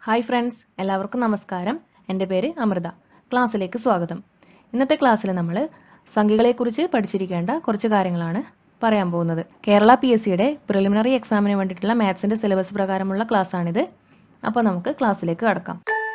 hi friends എല്ലാവർക്കും നമസ്കാരം എൻ്റെ പേര് അമൃത ക്ലാസ്സിലേക്ക് സ്വാഗതം ഇന്നത്തെ ക്ലാസ്സിൽ നമ്മൾ സംഖ്യകളെക്കുറിച്ച് പഠിച്ചിരിക്കേണ്ട കുറച്ച് കാര്യങ്ങളാണ് പറയാൻ പോകുന്നത് കേരള പി എസ് സിയുടെ പ്രിലിമിനറി എക്സാമിന് വേണ്ടിയിട്ടുള്ള മാത്സിൻ്റെ സിലബസ് പ്രകാരമുള്ള ക്ലാസ്സാണിത് അപ്പോൾ നമുക്ക് ക്ലാസ്സിലേക്ക് കടക്കാം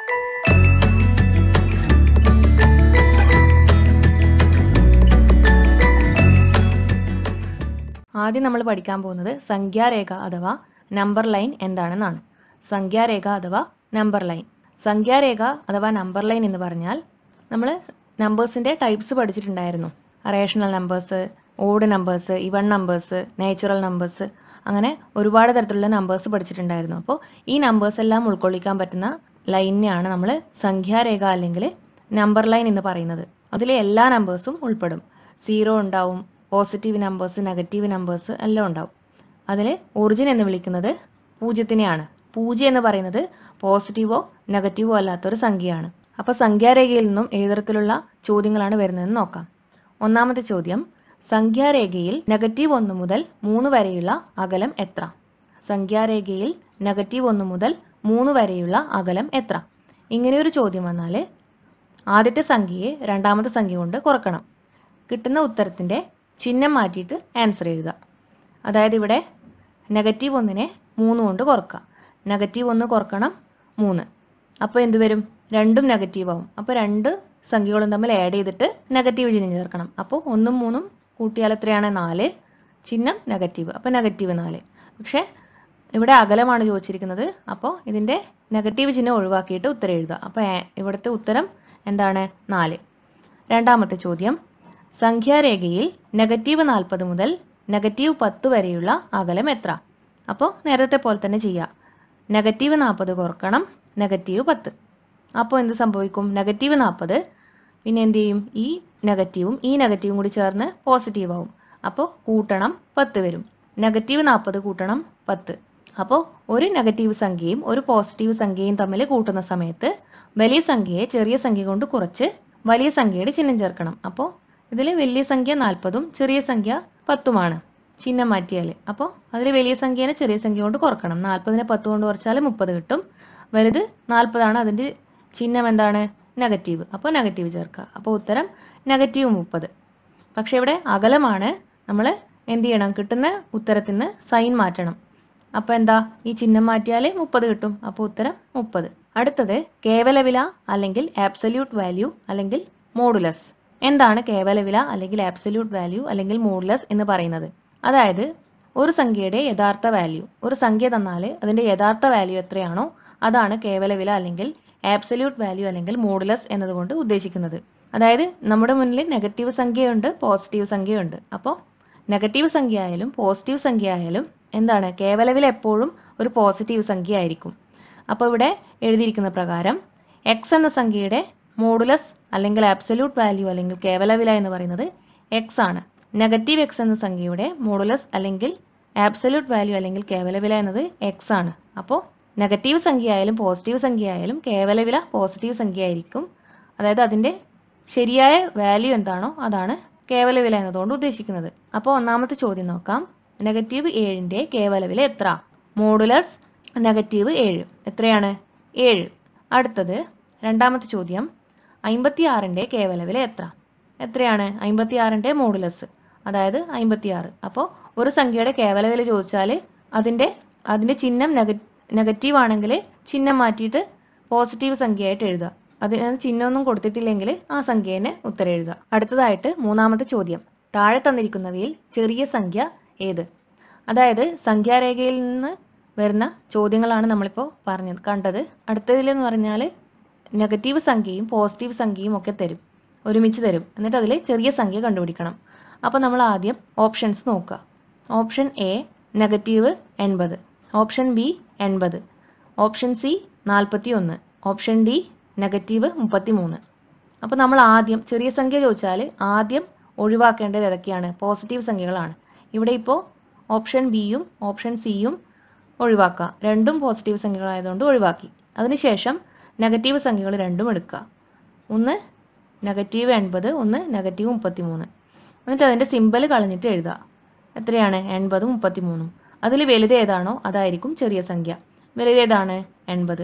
ആദ്യം നമ്മൾ പഠിക്കാൻ പോകുന്നത് സംഖ്യാരേഖ അഥവാ നമ്പർ ലൈൻ എന്താണെന്നാണ് സംഖ്യാരേഖ അഥവാ നമ്പർ ലൈൻ സംഖ്യാരേഖ അഥവാ നമ്പർ ലൈൻ എന്ന് പറഞ്ഞാൽ നമ്മൾ നമ്പേഴ്സിൻ്റെ ടൈപ്സ് പഠിച്ചിട്ടുണ്ടായിരുന്നു rational numbers odd numbers even numbers natural numbers അങ്ങനെ ഒരുപാട് തരത്തിലുള്ള നമ്പേഴ്സ് പഠിച്ചിട്ടുണ്ടായിരുന്നു അപ്പോൾ ഈ നമ്പേഴ്സ് എല്ലാം ഉൾക്കൊള്ളിക്കാൻ പറ്റുന്ന ലൈനിനെയാണ് നമ്മൾ സംഖ്യാരേഖ അല്ലെങ്കിൽ നമ്പർ ലൈൻ എന്ന് പറയുന്നത് അതിലെ എല്ലാ നമ്പേഴ്സും ഉൾപ്പെടും സീറോ ഉണ്ടാവും പോസിറ്റീവ് നമ്പേഴ്സ് നെഗറ്റീവ് നമ്പേഴ്സ് എല്ലാം ഉണ്ടാവും അതിൽ ഒറിജിൻ എന്ന് വിളിക്കുന്നത് പൂജ്യത്തിനെയാണ് പൂജ്യം എന്ന് പറയുന്നത് പോസിറ്റീവോ നെഗറ്റീവോ അല്ലാത്തൊരു സംഖ്യയാണ് അപ്പോൾ സംഖ്യാരേഖയിൽ നിന്നും ഏത് തരത്തിലുള്ള ചോദ്യങ്ങളാണ് വരുന്നതെന്ന് നോക്കാം ഒന്നാമത്തെ ചോദ്യം സംഖ്യാരേഖയിൽ നെഗറ്റീവ് ഒന്ന് മുതൽ മൂന്ന് വരെയുള്ള അകലം എത്ര സംഖ്യാരേഖയിൽ നെഗറ്റീവ് ഒന്ന് മുതൽ മൂന്ന് വരെയുള്ള അകലം എത്ര ഇങ്ങനെയൊരു ചോദ്യം വന്നാൽ ആദ്യത്തെ സംഖ്യയെ രണ്ടാമത്തെ സംഖ്യ കൊണ്ട് കുറക്കണം കിട്ടുന്ന ഉത്തരത്തിൻ്റെ ചിഹ്നം മാറ്റിയിട്ട് ആൻസർ എഴുതുക അതായത് ഇവിടെ നെഗറ്റീവ് ഒന്നിനെ മൂന്ന് കൊണ്ട് കുറക്കുക നെഗറ്റീവ് ഒന്ന് കുറക്കണം മൂന്ന് അപ്പോൾ എന്ത് വരും രണ്ടും നെഗറ്റീവ് ആവും അപ്പോൾ രണ്ട് സംഖ്യകളും തമ്മിൽ ആഡ് ചെയ്തിട്ട് നെഗറ്റീവ് ചിഹ്നം ചേർക്കണം അപ്പോൾ ഒന്നും മൂന്നും കൂട്ടിയാൽ എത്രയാണ് നാല് ചിഹ്നം നെഗറ്റീവ് അപ്പോൾ നെഗറ്റീവ് നാല് പക്ഷേ ഇവിടെ അകലമാണ് ചോദിച്ചിരിക്കുന്നത് അപ്പോൾ ഇതിൻ്റെ നെഗറ്റീവ് ചിഹ്നം ഒഴിവാക്കിയിട്ട് ഉത്തരം എഴുതുക അപ്പോൾ ഇവിടുത്തെ ഉത്തരം എന്താണ് നാല് രണ്ടാമത്തെ ചോദ്യം സംഖ്യാരേഖയിൽ നെഗറ്റീവ് നാൽപ്പത് മുതൽ നെഗറ്റീവ് പത്ത് വരെയുള്ള അകലം എത്ര അപ്പോൾ നേരത്തെ പോലെ തന്നെ ചെയ്യുക നെഗറ്റീവ് നാൽപ്പത് കുറക്കണം നെഗറ്റീവ് പത്ത് അപ്പോൾ എന്ത് സംഭവിക്കും നെഗറ്റീവ് നാൽപ്പത് പിന്നെ എന്ത് ചെയ്യും ഈ നെഗറ്റീവും ഈ നെഗറ്റീവും കൂടി ചേർന്ന് പോസിറ്റീവ് ആവും അപ്പോൾ കൂട്ടണം പത്ത് വരും നെഗറ്റീവ് നാൽപ്പത് കൂട്ടണം പത്ത് അപ്പോൾ ഒരു നെഗറ്റീവ് സംഖ്യയും ഒരു പോസിറ്റീവ് സംഖ്യയും തമ്മിൽ കൂട്ടുന്ന സമയത്ത് വലിയ സംഖ്യയെ ചെറിയ സംഖ്യ കൊണ്ട് കുറച്ച് വലിയ സംഖ്യയുടെ ചിഹ്നം ചേർക്കണം അപ്പോൾ ഇതിൽ വലിയ സംഖ്യ നാൽപ്പതും ചെറിയ സംഖ്യ പത്തുമാണ് ചിഹ്നം മാറ്റിയാൽ അപ്പോൾ അതിൽ വലിയ സംഖ്യേനെ ചെറിയ സംഖ്യ കൊണ്ട് കുറക്കണം നാൽപ്പതിനെ പത്ത് കൊണ്ട് കുറച്ചാൽ മുപ്പത് കിട്ടും വലുത് നാൽപ്പതാണ് അതിൻ്റെ ചിഹ്നം എന്താണ് നെഗറ്റീവ് അപ്പോൾ നെഗറ്റീവ് ചേർക്കുക അപ്പോൾ ഉത്തരം നെഗറ്റീവ് മുപ്പത് പക്ഷേ ഇവിടെ അകലമാണ് നമ്മൾ എന്ത് ചെയ്യണം കിട്ടുന്ന ഉത്തരത്തിന് സൈൻ മാറ്റണം അപ്പോൾ എന്താ ഈ ചിഹ്നം മാറ്റിയാൽ മുപ്പത് കിട്ടും അപ്പോൾ ഉത്തരം മുപ്പത് അടുത്തത് കേവലവില അല്ലെങ്കിൽ ആബ്സല്യൂട്ട് വാല്യൂ അല്ലെങ്കിൽ മോഡുലസ് എന്താണ് കേവലവില അല്ലെങ്കിൽ ആബ്സല്യൂട്ട് വാല്യൂ അല്ലെങ്കിൽ മോഡുലസ് എന്ന് പറയുന്നത് അതായത് ഒരു സംഖ്യയുടെ യഥാർത്ഥ വാല്യൂ ഒരു സംഖ്യ തന്നാൽ അതിൻ്റെ യഥാർത്ഥ വാല്യൂ എത്രയാണോ അതാണ് കേവലവില അല്ലെങ്കിൽ ആബ്സല്യൂട്ട് വാല്യൂ അല്ലെങ്കിൽ മോഡുലസ് എന്നതുകൊണ്ട് ഉദ്ദേശിക്കുന്നത് അതായത് നമ്മുടെ മുന്നിൽ നെഗറ്റീവ് സംഖ്യയുണ്ട് പോസിറ്റീവ് സംഖ്യയുണ്ട് അപ്പോൾ നെഗറ്റീവ് സംഖ്യ ആയാലും പോസിറ്റീവ് സംഖ്യ ആയാലും എന്താണ് കേവലവില എപ്പോഴും ഒരു പോസിറ്റീവ് സംഖ്യ ആയിരിക്കും അപ്പോൾ ഇവിടെ എഴുതിയിരിക്കുന്ന പ്രകാരം എക്സ് എന്ന സംഖ്യയുടെ മോഡുലസ് അല്ലെങ്കിൽ ആബ്സല്യൂട്ട് വാല്യൂ അല്ലെങ്കിൽ കേവലവില എന്ന് പറയുന്നത് എക്സ് ആണ് നെഗറ്റീവ് എക്സ് എന്ന സംഖ്യയുടെ മോഡുലസ് അല്ലെങ്കിൽ ആബ്സല്യൂട്ട് വാല്യൂ അല്ലെങ്കിൽ കേവലവില എന്നത് എക്സ് ആണ് അപ്പോൾ നെഗറ്റീവ് സംഖ്യ ആയാലും പോസിറ്റീവ് സംഖ്യ ആയാലും കേവലവില പോസിറ്റീവ് സംഖ്യ ആയിരിക്കും അതായത് അതിൻ്റെ ശരിയായ വാല്യൂ എന്താണോ അതാണ് കേവലവില എന്നതുകൊണ്ട് ഉദ്ദേശിക്കുന്നത് അപ്പോൾ ഒന്നാമത്തെ ചോദ്യം നോക്കാം നെഗറ്റീവ് ഏഴിൻ്റെ കേവലവില എത്ര മോഡുലസ് നെഗറ്റീവ് ഏഴ് എത്രയാണ് ഏഴ് അടുത്തത് രണ്ടാമത്തെ ചോദ്യം അമ്പത്തി ആറിൻ്റെ കേവലവില എത്ര എത്രയാണ് അമ്പത്തി ആറിൻ്റെ മോഡുലസ് അതായത് അമ്പത്തി ആറ് അപ്പോൾ ഒരു സംഖ്യയുടെ കേവലവില ചോദിച്ചാൽ അതിൻ്റെ അതിൻ്റെ ചിഹ്നം നെഗ നെഗറ്റീവ് ആണെങ്കിൽ ചിഹ്നം മാറ്റിയിട്ട് പോസിറ്റീവ് സംഖ്യയായിട്ട് എഴുതുക അതിന് ചിഹ്നമൊന്നും കൊടുത്തിട്ടില്ലെങ്കിൽ ആ സംഖ്യേനെ ഉത്തരം എഴുതുക അടുത്തതായിട്ട് മൂന്നാമത്തെ ചോദ്യം താഴെ തന്നിരിക്കുന്നവയിൽ ചെറിയ സംഖ്യ ഏത് അതായത് സംഖ്യാരേഖയിൽ നിന്ന് വരുന്ന ചോദ്യങ്ങളാണ് നമ്മളിപ്പോൾ പറഞ്ഞത് കണ്ടത് അടുത്തതിലെന്ന് പറഞ്ഞാൽ നെഗറ്റീവ് സംഖ്യയും പോസിറ്റീവ് സംഖ്യയും ഒക്കെ തരും ഒരുമിച്ച് തരും എന്നിട്ട് അതിൽ ചെറിയ സംഖ്യ കണ്ടുപിടിക്കണം അപ്പോൾ നമ്മൾ ആദ്യം ഓപ്ഷൻസ് നോക്കുക ഓപ്ഷൻ എ നെഗറ്റീവ് എൺപത് ഓപ്ഷൻ ബി എൺപത് ഓപ്ഷൻ സി നാൽപ്പത്തി ഒന്ന് ഓപ്ഷൻ ഡി നെഗറ്റീവ് മുപ്പത്തി മൂന്ന് അപ്പോൾ നമ്മൾ ആദ്യം ചെറിയ സംഖ്യ ചോദിച്ചാൽ ആദ്യം ഒഴിവാക്കേണ്ടത് ഏതൊക്കെയാണ് പോസിറ്റീവ് സംഖ്യകളാണ് ഇവിടെ ഇപ്പോൾ ഓപ്ഷൻ ബിയും ഓപ്ഷൻ സിയും ഒഴിവാക്കുക രണ്ടും പോസിറ്റീവ് സംഖ്യകളായതുകൊണ്ട് ഒഴിവാക്കി അതിനുശേഷം നെഗറ്റീവ് സംഖ്യകൾ രണ്ടും എടുക്കുക ഒന്ന് നെഗറ്റീവ് എൺപത് ഒന്ന് നെഗറ്റീവ് മുപ്പത്തി മൂന്ന് എന്നിട്ട് അതിൻ്റെ സിമ്പൽ കളഞ്ഞിട്ട് എഴുതുക എത്രയാണ് എൺപതും മുപ്പത്തി മൂന്നും അതിൽ വലുത് ഏതാണോ അതായിരിക്കും ചെറിയ സംഖ്യ വലുത് ഏതാണ് എൺപത്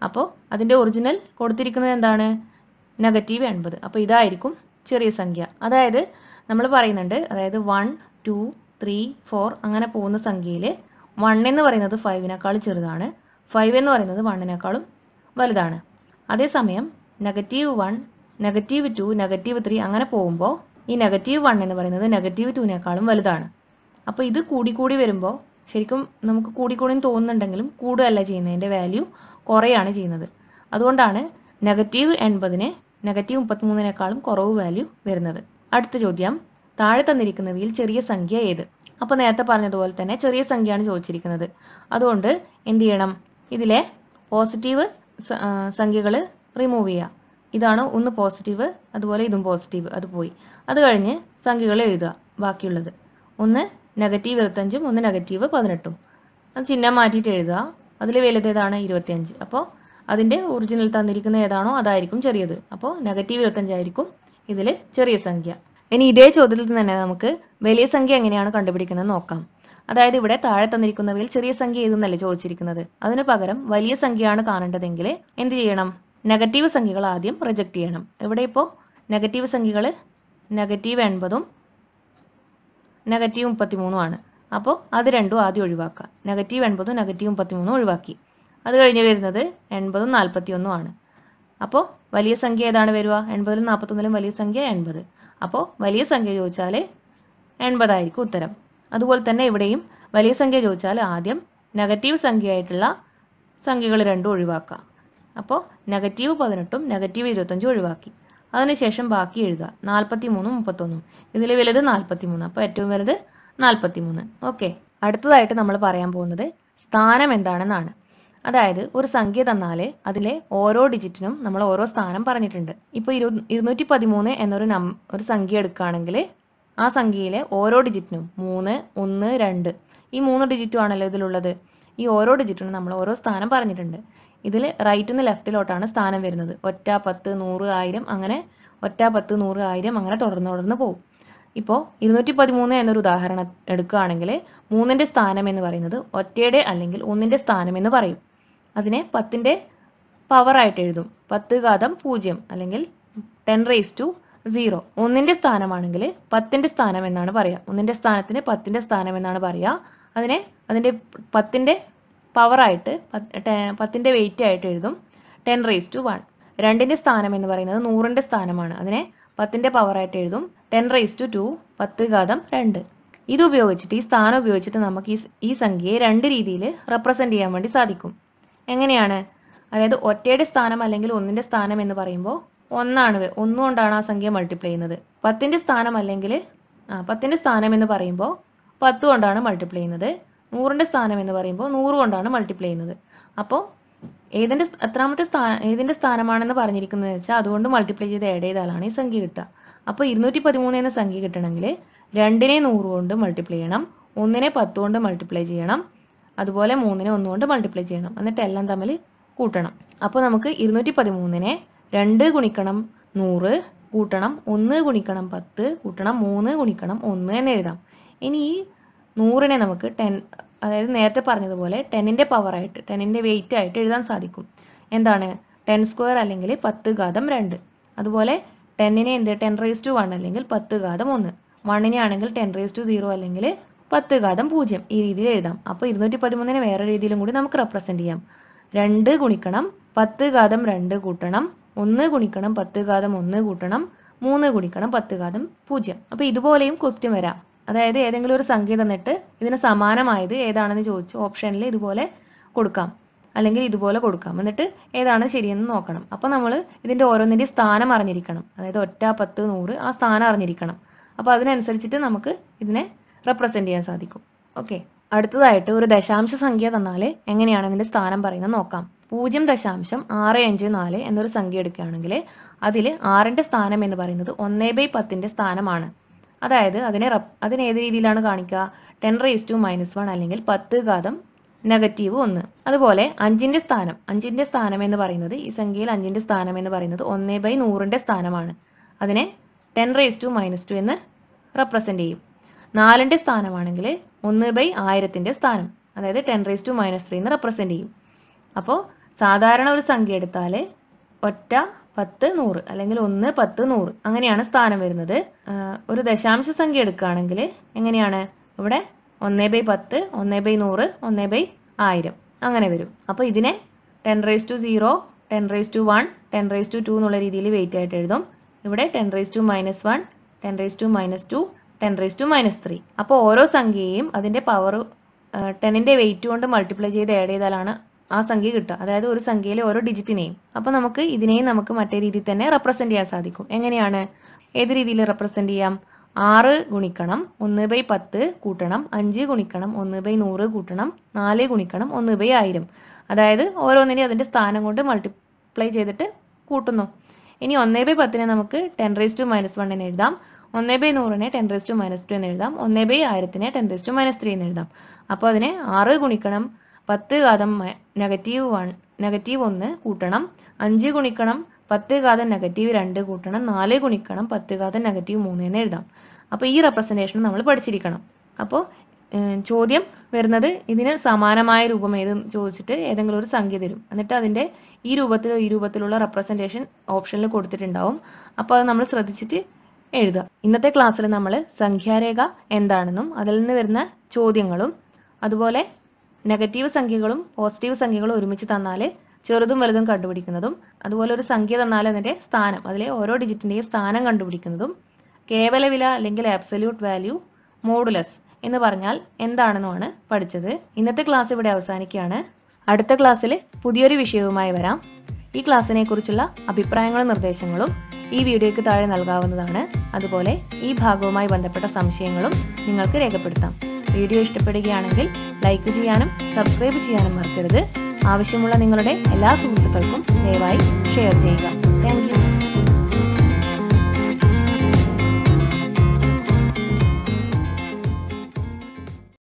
അപ്പോൾ അതിൻ്റെ ഒറിജിനൽ കൊടുത്തിരിക്കുന്നത് എന്താണ് നെഗറ്റീവ് എൺപത് അപ്പോൾ ഇതായിരിക്കും ചെറിയ സംഖ്യ അതായത് നമ്മൾ പറയുന്നുണ്ട് അതായത് വൺ ടു ത്രീ ഫോർ അങ്ങനെ പോകുന്ന സംഖ്യയിൽ വൺ എന്ന് പറയുന്നത് ഫൈവിനേക്കാൾ ചെറുതാണ് ഫൈവ് എന്ന് പറയുന്നത് വണ്ണിനേക്കാളും വലുതാണ് അതേസമയം negative one negative two negative three അങ്ങനെ പോകുമ്പോൾ ഈ നെഗറ്റീവ് വൺ എന്ന് പറയുന്നത് നെഗറ്റീവ് ടുവിനേക്കാളും വലുതാണ് അപ്പോൾ ഇത് കൂടിക്കൂടി വരുമ്പോൾ ശരിക്കും നമുക്ക് കൂടിക്കൂടി തോന്നുന്നുണ്ടെങ്കിലും കൂടുകയല്ല ചെയ്യുന്നത് അതിൻ്റെ വാല്യൂ കുറയാണ് ചെയ്യുന്നത് അതുകൊണ്ടാണ് നെഗറ്റീവ് എൺപതിന് നെഗറ്റീവ് മുപ്പത്തിമൂന്നിനേക്കാളും കുറവ് വാല്യൂ വരുന്നത് അടുത്ത ചോദ്യം താഴെ തന്നിരിക്കുന്നവയിൽ ചെറിയ സംഖ്യ ഏത് അപ്പോൾ നേരത്തെ പറഞ്ഞതുപോലെ തന്നെ ചെറിയ സംഖ്യയാണ് ചോദിച്ചിരിക്കുന്നത് അതുകൊണ്ട് എന്ത് ചെയ്യണം ഇതിലെ പോസിറ്റീവ് സംഖ്യകൾ റിമൂവ് ചെയ്യുക ഇതാണ് ഒന്ന് പോസിറ്റീവ് അതുപോലെ ഇതും പോസിറ്റീവ് അത് പോയി അത് കഴിഞ്ഞ് സംഖ്യകൾ എഴുതുക ബാക്കിയുള്ളത് ഒന്ന് നെഗറ്റീവ് ഇരുപത്തഞ്ചും ഒന്ന് നെഗറ്റീവ് പതിനെട്ടും അത് ചിഹ്നം മാറ്റിയിട്ട് എഴുതുക അതിൽ വലുതേതാണ് ഇരുപത്തിയഞ്ച് അപ്പോൾ അതിൻ്റെ ഒറിജിനൽ തന്നിരിക്കുന്ന ഏതാണോ അതായിരിക്കും ചെറിയത് അപ്പോൾ നെഗറ്റീവ് ഇരുപത്തഞ്ചായിരിക്കും ഇതിൽ ചെറിയ സംഖ്യ ഇനി ഇതേ ചോദ്യത്തിൽ തന്നെ നമുക്ക് വലിയ സംഖ്യ എങ്ങനെയാണ് കണ്ടുപിടിക്കുന്നത് നോക്കാം അതായത് ഇവിടെ താഴെ തന്നിരിക്കുന്നവയിൽ ചെറിയ സംഖ്യ ഏതെന്നല്ലേ ചോദിച്ചിരിക്കുന്നത് അതിനു പകരം വലിയ സംഖ്യയാണ് കാണേണ്ടതെങ്കിൽ എന്ത് ചെയ്യണം നെഗറ്റീവ് സംഖ്യകൾ ആദ്യം റിജക്റ്റ് ചെയ്യണം ഇവിടെ ഇപ്പോൾ നെഗറ്റീവ് സംഖ്യകൾ നെഗറ്റീവ് എൺപതും നെഗറ്റീവ് മുപ്പത്തിമൂന്നുമാണ് അപ്പോൾ അത് രണ്ടും ആദ്യം ഒഴിവാക്കുക നെഗറ്റീവ് എൺപതും നെഗറ്റീവ് മുപ്പത്തിമൂന്നും ഒഴിവാക്കി അത് കഴിഞ്ഞ് വരുന്നത് എൺപതും നാൽപ്പത്തിയൊന്നും ആണ് അപ്പോൾ വലിയ സംഖ്യ ഏതാണ് വരിക എൺപതിലും നാൽപ്പത്തൊന്നിലും വലിയ സംഖ്യ എൺപത് അപ്പോൾ വലിയ സംഖ്യ ചോദിച്ചാൽ എൺപതായിരിക്കും ഉത്തരം അതുപോലെ തന്നെ ഇവിടെയും വലിയ സംഖ്യ ചോദിച്ചാൽ ആദ്യം നെഗറ്റീവ് സംഖ്യയായിട്ടുള്ള സംഖ്യകൾ രണ്ടും ഒഴിവാക്കുക അപ്പോൾ നെഗറ്റീവ് പതിനെട്ടും നെഗറ്റീവ് ഇരുപത്തഞ്ചും ഒഴിവാക്കി അതിനുശേഷം ബാക്കി എഴുതുക നാൽപ്പത്തി മൂന്നും മുപ്പത്തൊന്നും ഇതിൽ വലുത് നാൽപ്പത്തി മൂന്ന് അപ്പോൾ ഏറ്റവും വലുത് നാൽപ്പത്തി മൂന്ന് ഓക്കെ അടുത്തതായിട്ട് നമ്മൾ പറയാൻ പോകുന്നത് സ്ഥാനം എന്താണെന്നാണ് അതായത് ഒരു സംഖ്യ തന്നാൽ അതിലെ ഓരോ ഡിജിറ്റിനും നമ്മൾ ഓരോ സ്ഥാനം പറഞ്ഞിട്ടുണ്ട് ഇപ്പോൾ ഇരു ഇരുന്നൂറ്റി പതിമൂന്ന് എന്നൊരു നം ഒരു സംഖ്യ എടുക്കുകയാണെങ്കിൽ ആ സംഖ്യയിലെ ഓരോ ഡിജിറ്റിനും മൂന്ന് ഒന്ന് രണ്ട് ഈ മൂന്ന് ഡിജിറ്റും ആണല്ലോ ഇതിലുള്ളത് ഈ ഓരോ ഡിജിറ്റിനും നമ്മൾ ഓരോ സ്ഥാനം പറഞ്ഞിട്ടുണ്ട് ഇതിൽ റൈറ്റിൽ നിന്ന് ലെഫ്റ്റിലോട്ടാണ് സ്ഥാനം വരുന്നത് ഒറ്റ പത്ത് നൂറ് ആയിരം അങ്ങനെ ഒറ്റ പത്ത് നൂറ് ആയിരം അങ്ങനെ തുടർന്ന് തുടർന്ന് പോകും ഇപ്പോൾ ഇരുന്നൂറ്റി പതിമൂന്ന് എന്നൊരു ഉദാഹരണം എടുക്കുകയാണെങ്കിൽ മൂന്നിൻ്റെ സ്ഥാനം എന്ന് പറയുന്നത് ഒറ്റയുടെ അല്ലെങ്കിൽ ഒന്നിൻ്റെ സ്ഥാനം എന്ന് പറയും അതിനെ പത്തിൻ്റെ പവറായിട്ട് എഴുതും പത്ത് ഘാതം പൂജ്യം അല്ലെങ്കിൽ ടെൻ റേസ് ടു സീറോ ഒന്നിൻ്റെ സ്ഥാനമാണെങ്കിൽ പത്തിൻ്റെ സ്ഥാനം എന്നാണ് പറയുക ഒന്നിൻ്റെ സ്ഥാനത്തിന് പത്തിൻ്റെ സ്ഥാനം എന്നാണ് പറയുക അതിനെ അതിൻ്റെ പത്തിൻ്റെ പവറായിട്ട് പത്തിൻ്റെ വെയിറ്റ് ആയിട്ട് എഴുതും ടെൻ റേസ് ടു വൺ രണ്ടിൻ്റെ സ്ഥാനം എന്ന് പറയുന്നത് നൂറിൻ്റെ സ്ഥാനമാണ് അതിനെ പത്തിൻ്റെ പവറായിട്ട് എഴുതും ടെൻ റേസ് ടു ടു പത്ത് ഘാതം രണ്ട് ഇത് ഉപയോഗിച്ചിട്ട് ഈ സ്ഥാനം ഉപയോഗിച്ചിട്ട് നമുക്ക് ഈ ഈ സംഖ്യയെ രണ്ട് രീതിയിൽ റെപ്രസെൻ്റ് ചെയ്യാൻ വേണ്ടി സാധിക്കും എങ്ങനെയാണ് അതായത് ഒറ്റയുടെ സ്ഥാനം അല്ലെങ്കിൽ ഒന്നിൻ്റെ സ്ഥാനം എന്ന് പറയുമ്പോൾ ഒന്നാണ് വ- ഒന്നുകൊണ്ടാണ് ആ സംഖ്യ മൾട്ടിപ്ലൈ ചെയ്യുന്നത് പത്തിൻ്റെ സ്ഥാനം അല്ലെങ്കിൽ ആ പത്തിൻ്റെ സ്ഥാനം എന്ന് പറയുമ്പോൾ പത്ത് കൊണ്ടാണ് മൾട്ടിപ്ലൈ ചെയ്യുന്നത് നൂറിൻ്റെ സ്ഥാനം എന്ന് പറയുമ്പോൾ നൂറ് കൊണ്ടാണ് മൾട്ടിപ്ലൈ ചെയ്യുന്നത് അപ്പോൾ ഏതിൻ്റെ സ്- എത്രാമത്തെ സ്ഥാ ഏതിൻ്റെ സ്ഥാനമാണെന്ന് പറഞ്ഞിരിക്കുന്നത് വെച്ചാൽ അതുകൊണ്ട് മൾട്ടിപ്ലൈ ചെയ്ത് ആഡ് ചെയ്താലാണ് ഈ സംഖ്യ കിട്ടുക അപ്പോൾ ഇരുന്നൂറ്റി പതിമൂന്ന് എന്ന സംഖ്യ കിട്ടണമെങ്കിൽ രണ്ടിനെ നൂറ് കൊണ്ട് മൾട്ടിപ്ലൈ ചെയ്യണം ഒന്നിനെ പത്ത് കൊണ്ട് മൾട്ടിപ്ലൈ ചെയ്യണം അതുപോലെ മൂന്നിനെ ഒന്ന് കൊണ്ട് മൾട്ടിപ്ലൈ ചെയ്യണം എന്നിട്ട് എല്ലാം തമ്മിൽ കൂട്ടണം അപ്പോൾ നമുക്ക് ഇരുന്നൂറ്റി പതിമൂന്നിനെ രണ്ട് ഗുണിക്കണം നൂറ് കൂട്ടണം ഒന്ന് ഗുണിക്കണം പത്ത് കൂട്ടണം മൂന്ന് ഗുണിക്കണം ഒന്ന് എന്ന് എഴുതാം ഇനി ഈ നൂറിനെ നമുക്ക് ടെൻ അതായത് നേരത്തെ പറഞ്ഞതുപോലെ ടെന്നിൻ്റെ പവറായിട്ട് ടെന്നിൻ്റെ വെയിറ്റ് ആയിട്ട് എഴുതാൻ സാധിക്കും എന്താണ് ടെൻ സ്ക്വയർ അല്ലെങ്കിൽ പത്ത് ഘാതം രണ്ട് അതുപോലെ ടെന്നിനെ എന്ത് ടെൻ റേസ് ടു വൺ അല്ലെങ്കിൽ പത്ത് ഘാതം ഒന്ന് വണ്ണിനെ ആണെങ്കിൽ ടെൻ റേസ് ടു സീറോ അല്ലെങ്കിൽ പത്ത് ഘാതം പൂജ്യം ഈ രീതിയിൽ എഴുതാം അപ്പോൾ ഇരുന്നൂറ്റി പതിമൂന്നിനെ വേറെ രീതിയിലും കൂടി നമുക്ക് റെപ്രസെൻറ്റ് ചെയ്യാം രണ്ട് ഗുണിക്കണം പത്ത് ഘാതം രണ്ട് കൂട്ടണം ഒന്ന് ഗുണിക്കണം പത്ത് ഘാതം ഒന്ന് കൂട്ടണം മൂന്ന് ഗുണിക്കണം പത്ത് ഘാതം പൂജ്യം അപ്പോൾ ഇതുപോലെയും ക്വസ്റ്റ്യൻ വരാം അതായത് ഏതെങ്കിലും ഒരു സംഖ്യ തന്നിട്ട് ഇതിന് സമാനമായത് ഏതാണെന്ന് ചോദിച്ചു ഓപ്ഷനിൽ ഇതുപോലെ കൊടുക്കാം അല്ലെങ്കിൽ ഇതുപോലെ കൊടുക്കാം എന്നിട്ട് ഏതാണ് ശരിയെന്ന് നോക്കണം അപ്പോൾ നമ്മൾ ഇതിൻ്റെ ഓരോന്നിൻ്റെ സ്ഥാനം അറിഞ്ഞിരിക്കണം അതായത് ഒറ്റ പത്ത് നൂറ് ആ സ്ഥാനം അറിഞ്ഞിരിക്കണം അപ്പോൾ അതിനനുസരിച്ചിട്ട് നമുക്ക് ഇതിനെ റെപ്രസെൻ്റ് ചെയ്യാൻ സാധിക്കും ഓക്കെ അടുത്തതായിട്ട് ഒരു ദശാംശ സംഖ്യ തന്നാൽ എങ്ങനെയാണ് ഇതിൻ്റെ സ്ഥാനം പറയുന്നത് നോക്കാം പൂജ്യം ദശാംശം ആറ് അഞ്ച് നാല് എന്നൊരു സംഖ്യ എടുക്കുകയാണെങ്കിൽ അതിൽ ആറിൻ്റെ സ്ഥാനം എന്ന് പറയുന്നത് ഒന്നേ ബൈ പത്തിൻ്റെ സ്ഥാനമാണ് അതായത് അതിനെ റെപ് അതിന് ഏത് രീതിയിലാണ് കാണിക്കുക ten raise to minus one അല്ലെങ്കിൽ പത്ത് ഘാതം നെഗറ്റീവ് ഒന്ന് അതുപോലെ അഞ്ചിൻ്റെ സ്ഥാനം അഞ്ചിൻ്റെ സ്ഥാനം എന്ന് പറയുന്നത് ഈ സംഖ്യയിൽ അഞ്ചിൻ്റെ സ്ഥാനം എന്ന് പറയുന്നത് ഒന്നേ ബൈ നൂറിൻ്റെ സ്ഥാനമാണ് അതിനെ ten raise to minus two എന്ന് റെപ്രസെൻ്റ് ചെയ്യും നാലിൻ്റെ സ്ഥാനമാണെങ്കിൽ ഒന്ന് ബൈ ആയിരത്തിൻ്റെ സ്ഥാനം അതായത് ten raise to minus three എന്ന് റെപ്രസെൻ്റ് ചെയ്യും അപ്പോൾ സാധാരണ ഒരു സംഖ്യ എടുത്താൽ ഒറ്റ പത്ത് നൂറ് അല്ലെങ്കിൽ ഒന്ന് പത്ത് നൂറ് അങ്ങനെയാണ് സ്ഥാനം വരുന്നത് ആ, ഒരു ദശാംശ സംഖ്യ എടുക്കുകയാണെങ്കിൽ എങ്ങനെയാണ് ഇവിടെ ഒന്നേ ബൈ പത്ത് ഒന്നേ ബൈ നൂറ് ഒന്നേ ബൈ ആയിരം അങ്ങനെ വരും അപ്പോൾ ഇതിനെ ten raise to zero ten raise to one ten raise to two എന്നുള്ള രീതിയിൽ വെയിറ്റ് ആയിട്ട് എഴുതും ഇവിടെ ten raise to minus one ten raise to minus two ten raise to minus three അപ്പോൾ ഓരോ സംഖ്യയെയും അതിൻ്റെ പവർ ടെന്നിൻ്റെ വെയിറ്റ് കൊണ്ട് മൾട്ടിപ്ലൈ ചെയ്ത് ആഡ് ചെയ്താലാണ് ആ സംഖ്യ കിട്ടുക അതായത് ഒരു സംഖ്യയിലെ ഓരോ ഡിജിറ്റിനെയും അപ്പോൾ നമുക്ക് ഇതിനെയും നമുക്ക് മറ്റേ രീതിയിൽ തന്നെ റെപ്രസെൻറ്റ് ചെയ്യാൻ സാധിക്കും എങ്ങനെയാണ് ഏത് രീതിയിൽ റെപ്രസെൻറ്റ് ചെയ്യാം ആറ് ഗുണിക്കണം ഒന്ന് ബൈ പത്ത് കൂട്ടണം അഞ്ച് ഗുണിക്കണം ഒന്ന് ബൈ നൂറ് കൂട്ടണം നാല് ഗുണിക്കണം ഒന്ന് ബൈ ആയിരം അതായത് ഓരോന്നിനെയും അതിൻ്റെ സ്ഥാനം കൊണ്ട് മൾട്ടിപ്ലൈ ചെയ്തിട്ട് കൂട്ടുന്നു ഇനി ഒന്നേ ബൈ പത്തിനെ നമുക്ക് ten raise to minus one എന്ന് എഴുതാം ഒന്നേ ബൈ നൂറിനെ ten raise to minus two എന്ന് എഴുതാം ഒന്നേ ബൈ ആയിരത്തിനെ ten raise to minus three എന്ന് എഴുതാം അപ്പോൾ അതിനെ ആറ് ഗുണിക്കണം പത്ത് ഘാതം നെഗറ്റീവ് വൺ നെഗറ്റീവ് ഒന്ന് കൂട്ടണം അഞ്ച് ഗുണിക്കണം പത്ത് ഘാതം നെഗറ്റീവ് രണ്ട് കൂട്ടണം നാല് ഗുണിക്കണം പത്ത് ഘാതം നെഗറ്റീവ് മൂന്ന് എന്ന് എഴുതാം അപ്പോൾ ഈ റെപ്രസെൻറ്റേഷൻ നമ്മൾ പഠിച്ചിരിക്കണം അപ്പോൾ ഏഹ്, ചോദ്യം വരുന്നത് ഇതിന് സമാനമായ രൂപം ഏത് ചോദിച്ചിട്ട് ഏതെങ്കിലും ഒരു സംഖ്യ തരും എന്നിട്ട് അതിൻ്റെ ഈ രൂപത്തിലോ ഈ രൂപത്തിലുള്ള റെപ്രസെൻറ്റേഷൻ ഓപ്ഷനിൽ കൊടുത്തിട്ടുണ്ടാവും അപ്പോൾ അത് നമ്മൾ ശ്രദ്ധിച്ചിട്ട് എഴുതുക ഇന്നത്തെ ക്ലാസ്സിൽ നമ്മൾ സംഖ്യാരേഖ എന്താണെന്നും അതിൽ നിന്ന് വരുന്ന ചോദ്യങ്ങളും അതുപോലെ നെഗറ്റീവ് സംഖ്യകളും പോസിറ്റീവ് സംഖ്യകളും ഒരുമിച്ച് തന്നാൽ ചെറുതും വലുതും കണ്ടുപിടിക്കുന്നതും അതുപോലെ ഒരു സംഖ്യ തന്നാൽ അതിൻ്റെ സ്ഥാനം അതിലെ ഓരോ ഡിജിറ്റിൻ്റെയും സ്ഥാനം കണ്ടുപിടിക്കുന്നതും കേവല വില അല്ലെങ്കിൽ ആബ്സല്യൂട്ട് വാല്യൂ മോഡുലസ് എന്ന് പറഞ്ഞാൽ എന്താണെന്നുമാണ് പഠിച്ചത് ഇന്നത്തെ ക്ലാസ് ഇവിടെ അവസാനിക്കുകയാണ് അടുത്ത ക്ലാസ്സിൽ പുതിയൊരു വിഷയവുമായി വരാം ഈ ക്ലാസ്സിനെ കുറിച്ചുള്ള അഭിപ്രായങ്ങളും നിർദ്ദേശങ്ങളും ഈ വീഡിയോയ്ക്ക് താഴെ നൽകാവുന്നതാണ് അതുപോലെ ഈ ഭാഗവുമായി ബന്ധപ്പെട്ട സംശയങ്ങളും നിങ്ങൾക്ക് രേഖപ്പെടുത്താം വീഡിയോ ഇഷ്ടപ്പെടുകയാണെങ്കിൽ ലൈക്ക് ചെയ്യാനും സബ്സ്ക്രൈബ് ചെയ്യാനും മറക്കരുത് ആവശ്യമുള്ള നിങ്ങളുടെ എല്ലാ സുഹൃത്തുക്കൾക്കും ദയവായി ഷെയർ ചെയ്യുക താങ്ക്